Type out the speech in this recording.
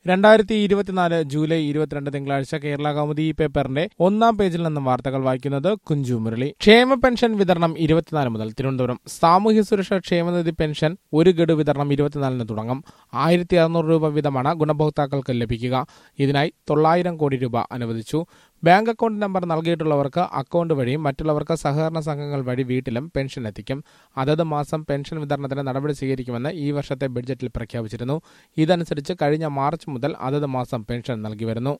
രണ്ടായിരത്തി ഇരുപത്തിനാല് ജൂലൈ ഇരുപത്തിരണ്ട് തിങ്കളാഴ്ച കേരള കൗമുദി പേപ്പറിന്റെ ഒന്നാം പേജിൽ നിന്നും വാർത്തകൾ വായിക്കുന്നത് കുഞ്ചു മുരളി ക്ഷേമ പെൻഷൻ വിതരണം ഇരുപത്തിനാല് മുതൽ തിരുവനന്തപുരം സാമൂഹ്യ സുരക്ഷാ ക്ഷേമനിധി പെൻഷൻ ഒരു ഗഡു വിതരണം ഇരുപത്തിനാലിന് തുടങ്ങും ആയിരത്തി അറുന്നൂറ് രൂപ വീതമാണ് ഗുണഭോക്താക്കൾക്ക് ലഭിക്കുക ഇതിനായി തൊള്ളായിരം കോടി രൂപ അനുവദിച്ചു ബാങ്ക് അക്കൗണ്ട് നമ്പർ നൽകിയിട്ടുള്ളവർക്ക് അക്കൗണ്ട് വഴിയും മറ്റുള്ളവർക്ക് സഹകരണ സംഘങ്ങൾ വഴി വീട്ടിലും പെൻഷൻ എത്തിക്കും അതത് മാസം പെൻഷൻ വിതരണത്തിന് നടപടി സ്വീകരിക്കുമെന്ന് ഈ വർഷത്തെ ബഡ്ജറ്റിൽ പ്രഖ്യാപിച്ചിരുന്നു ഇതനുസരിച്ച് കഴിഞ്ഞ മാർച്ച് മുതൽ അതത് മാസം പെൻഷൻ നൽകി വരുന്നു